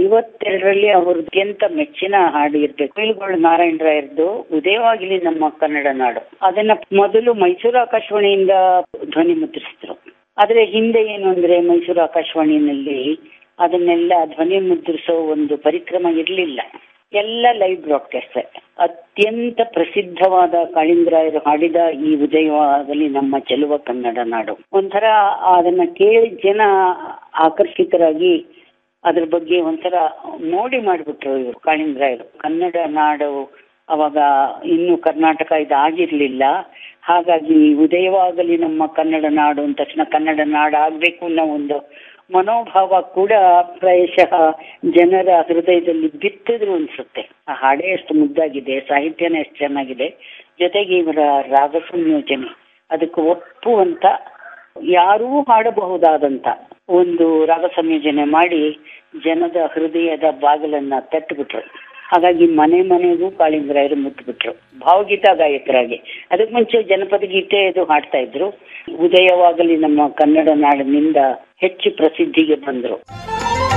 ಐವತ್ತೆರಡರಲ್ಲಿ ಅವ್ರ ಅತ್ಯಂತ ಮೆಚ್ಚಿನ ಹಾಡು ಇರ್ಬೇಕು ಕುಯಿಲುಗಳು ನಾರಾಯಣರಾಯರ್ದು ಉದಯವಾಗಲಿ ನಮ್ಮ ಕನ್ನಡ ನಾಡು ಅದನ್ನ ಮೊದಲು ಮೈಸೂರು ಆಕಾಶವಾಣಿಯಿಂದ ಧ್ವನಿ ಮುದ್ರಿಸಿದ್ರು ಆದ್ರೆ ಹಿಂದೆ ಏನು ಅಂದ್ರೆ ಮೈಸೂರು ಆಕಾಶವಾಣಿನಲ್ಲಿ ಅದನ್ನೆಲ್ಲ ಧ್ವನಿ ಮುದ್ರಿಸೋ ಒಂದು ಪರಿಕ್ರಮ ಇರಲಿಲ್ಲ ಎಲ್ಲ ಲೈವ್ ಬ್ರಾಡ್ಕಾಸ್ಟ್ ಅತ್ಯಂತ ಪ್ರಸಿದ್ಧವಾದ ಕಾಳಿಂಗರಾಯರು ಹಾಡಿದ ಈ ಉದಯವಾಗಲಿ ನಮ್ಮ ಚೆಲುವ ಕನ್ನಡ ನಾಡು ಒಂಥರ ಅದನ್ನ ಕೇಳಿ ಜನ ಆಕರ್ಷಿತರಾಗಿ ಅದ್ರ ಬಗ್ಗೆ ಒಂಥರ ಮೋಡಿ ಮಾಡಿಬಿಟ್ರು ಇವರು ಕಾಳಿಂಗರಾಯರು ಕನ್ನಡ ನಾಡು ಅವಾಗ ಇನ್ನು ಕರ್ನಾಟಕ ಇದಾಗಿರ್ಲಿಲ್ಲ ಹಾಗಾಗಿ ಉದಯವಾಗಲಿ ನಮ್ಮ ಕನ್ನಡ ನಾಡು ಅಂದ ತಕ್ಷಣ ಕನ್ನಡ ನಾಡು ಆಗ್ಬೇಕು ಅನ್ನೋ ಒಂದು ಮನೋಭಾವ ಕೂಡ ಪ್ರಾಯಶಃ ಜನರ ಹೃದಯದಲ್ಲಿ ಬಿತ್ತಿದ್ರು ಅನ್ಸುತ್ತೆ ಆ ಹಾಡೇ ಎಷ್ಟು ಮುದ್ದಾಗಿದೆ ಸಾಹಿತ್ಯನೇ ಎಷ್ಟು ಚೆನ್ನಾಗಿದೆ ಜೊತೆಗೆ ಇವರ ರಾಗ ಸಂಯೋಜನೆ ಅದಕ್ಕೆ ಒಪ್ಪುವಂತ ಯಾರೂ ಹಾಡಬಹುದಾದಂತ ಒಂದು ರಾಗ ಸಂಯೋಜನೆ ಮಾಡಿ ಜನದ ಹೃದಯದ ಬಾಗಿಲನ್ನ ತಟ್ಟಿಬಿಟ್ರು ಹಾಗಾಗಿ ಮನೆ ಮನೆಗೂ ಕಾಳಿಂಗರಾಯರು ಮುಟ್ಬಿಟ್ರು ಭಾವಗೀತ ಗಾಯಕರಾಗಿ ಅದಕ್ಕೆ ಮುಂಚೆ ಜನಪದ ಗೀತೆ ಇದು ಹಾಡ್ತಾ ಇದ್ರು ಉದಯವಾಗಲಿ ನಮ್ಮ ಕನ್ನಡ ನಾಡಿನಿಂದ ಹೆಚ್ಚು ಪ್ರಸಿದ್ಧಿಗೆ ಬಂದ್ರು